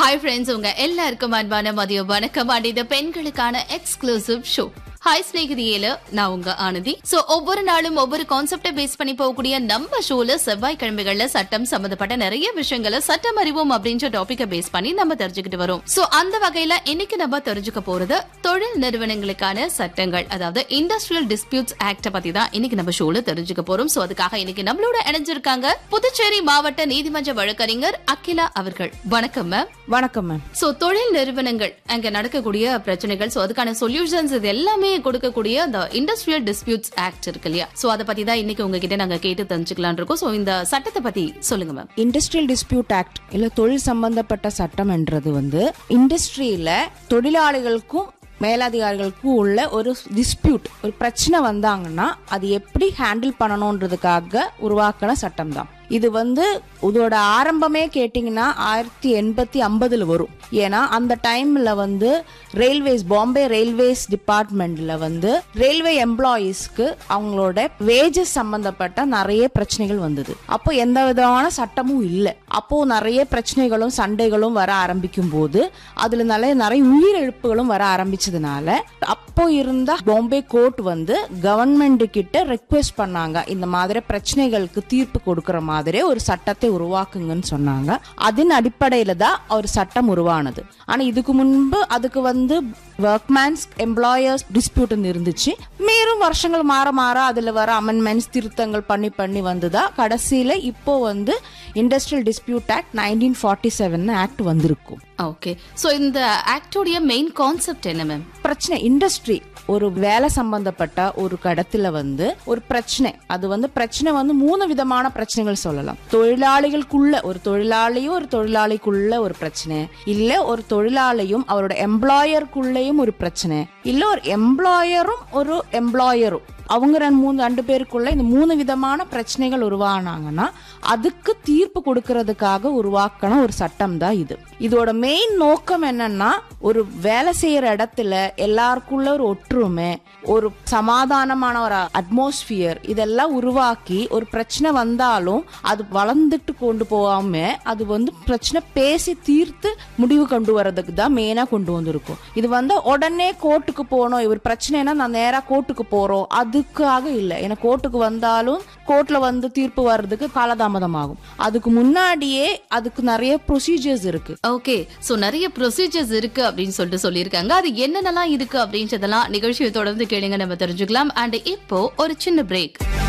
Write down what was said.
hi friends உங்க எல்லாருக்கும் அன்பான மதிய வணக்கம் அண்ட் இது பெண்களுக்கான எக்ஸ்க்ளூசிவ் ஷோ ஹாய் ஸ்நேகிதியில நான் உங்க ஆனந்தி சோ ஒவ்வொரு நாளும் ஒவ்வொரு கான்செப்டை பேஸ் பண்ணி போகக்கூடிய நம்ம ஷோல செவ்வாய்க்கிழமைகள்ல சட்டம் சம்பந்தப்பட்ட நிறைய விஷயங்களை சட்டம் அறிவோம் அப்படின்ற டாபிக்கை பேஸ் பண்ணி நம்ம தெரிஞ்சுக்கிட்டு வரோம் சோ அந்த வகையில இன்னைக்கு நம்ம தெரிஞ்சுக்க போறது தொழில் நிறுவனங்களுக்கான சட்டங்கள் அதாவது இண்டஸ்ட்ரியல் டிஸ்பியூட்ஸ் ஆக்ட பத்தி தான் இன்னைக்கு நம்ம ஷோல தெரிஞ்சுக்க போறோம் சோ அதுக்காக இன்னைக்கு நம்மளோட இணைஞ்சிருக்காங்க புதுச்சேரி மாவட்ட நீதிமன்ற வழக்கறிஞர் அகிலா அவர்கள் வணக்கம் மேம் வணக்கம் மேம் சோ தொழில் நிறுவனங்கள் அங்க நடக்கக்கூடிய பிரச்சனைகள் சோ அதுக்கான சொல்யூஷன்ஸ் இது எல்லாமே கொடுக்கக்கூடிய அந்த இண்டஸ்ட்ரியல் டிஸ்பியூட்ஸ் ஆக்ட் இருக்கு இல்லையா சோ அதை பத்தி தான் இன்னைக்கு உங்ககிட்ட நாங்க கேட்டு தெரிஞ்சுக்கலாம் இருக்கோம் சோ இந்த சட்டத்தை பத்தி சொல்லுங்க மேம் இண்டஸ்ட்ரியல் டிஸ்பியூட் ஆக்ட் இல்ல தொழில் சம்பந்தப்பட்ட சட்டம் என்றது வந்து இண்டஸ்ட்ரியில தொழிலாளிகளுக்கும் மேலதிகாரிகளுக்கும் உள்ள ஒரு டிஸ்பியூட் ஒரு பிரச்சனை வந்தாங்கன்னா அது எப்படி ஹேண்டில் பண்ணணுன்றதுக்காக உருவாக்கின சட்டம் தான் இது வந்து இதோட ஆரம்பமே கேட்டிங்கன்னா ஆயிரத்தி எண்பத்தி ஐம்பதுல வரும் ஏன்னா அந்த டைம்ல வந்து ரயில்வேஸ் பாம்பே ரயில்வேஸ் டிபார்ட்மெண்ட்ல வந்து ரயில்வே எம்ப்ளாயீஸ்க்கு அவங்களோட வேஜஸ் சம்பந்தப்பட்ட நிறைய பிரச்சனைகள் வந்தது அப்போ எந்த விதமான சட்டமும் இல்லை அப்போ நிறைய பிரச்சனைகளும் சண்டைகளும் வர ஆரம்பிக்கும் போது அதுல நிறைய நிறைய உயிரிழப்புகளும் வர ஆரம்பிச்சதுனால அப்போ இருந்த பாம்பே கோர்ட் வந்து கவர்மெண்ட் கிட்ட ரெக்வெஸ்ட் பண்ணாங்க இந்த மாதிரி பிரச்சனைகளுக்கு தீர்ப்பு கொடுக்கிற மாதிரி ஒரு சட்டத்தை உருவாக்குங்கன்னு சொன்னாங்க அதன் அடிப்படையில தான் ஒரு சட்டம் உருவானது ஆனா இதுக்கு முன்பு அதுக்கு வந்து ஒர்க்மேன்ஸ் எம்ப்ளாயர்ஸ் டிஸ்பியூட் இருந்துச்சு மேலும் வருஷங்கள் மாற மாற அதுல வர அமெண்ட்மெண்ட்ஸ் திருத்தங்கள் பண்ணி பண்ணி வந்துதா கடைசியில இப்போ வந்து industrial dispute act nineteen forty seven act வந்திருக்கும் ஓகே சோ இந்த ஆக்டோடைய மெயின் கான்செப்ட் என்ன மேம் பிரச்சனை இண்டஸ்ட்ரி ஒரு வேலை சம்பந்தப்பட்ட ஒரு கடத்துல வந்து ஒரு பிரச்சனை அது வந்து பிரச்சனை வந்து மூணு விதமான பிரச்சனைகள் சொல்லலாம் தொழிலாளிகளுக்குள்ள ஒரு தொழிலாளியும் ஒரு தொழிலாளிக்குள்ள ஒரு பிரச்சனை இல்ல ஒரு தொழிலாளியும் அவரோட எம்ப்ளாயருக்குள்ளேயும் ஒரு பிரச்சனை இல்ல ஒரு எம்ப்ளாயரும் ஒரு எம்ப்ளாயரும் அவங்க ரெண்டு மூணு ரெண்டு பேருக்குள்ள இந்த மூணு விதமான பிரச்சனைகள் உருவானாங்கன்னா அதுக்கு தீர்ப்பு கொடுக்கறதுக்காக உருவாக்கின ஒரு சட்டம் தான் இது இதோட மெயின் நோக்கம் என்னன்னா ஒரு வேலை செய்யற இடத்துல எல்லாருக்குள்ள ஒரு ஒற்றுமை ஒரு சமாதானமான ஒரு அட்மாஸ்பியர் இதெல்லாம் உருவாக்கி ஒரு பிரச்சனை வந்தாலும் அது வளர்ந்துட்டு கொண்டு போகாம அது வந்து பிரச்சனை பேசி தீர்த்து முடிவு கொண்டு வர்றதுக்கு தான் மெயினா கொண்டு வந்திருக்கும் இது வந்து உடனே கோர்ட்டுக்கு போகணும் இவர் பிரச்சனைனா நான் நேரா கோர்ட்டுக்கு போறோம் அதுக்காக இல்லை ஏன்னா கோர்ட்டுக்கு வந்தாலும் கோர்ட்ல வந்து தீர்ப்பு வர்றதுக்கு காலதாமதம் ஆகும் அதுக்கு முன்னாடியே அதுக்கு நிறைய ப்ரொசீஜர்ஸ் இருக்கு ஓகே சோ நிறைய ப்ரொசீஜர்ஸ் இருக்கு அப்படின்னு சொல்லிட்டு சொல்லியிருக்காங்க அது என்னென்னலாம் இருக்கு அப்படின்றதெல்லாம் நிகழ்ச்சியை தொடர்ந்து கேளுங்க நம்ம தெரிஞ்சுக்கலாம் அண்ட் இப்போ ஒரு சின்ன பிரேக்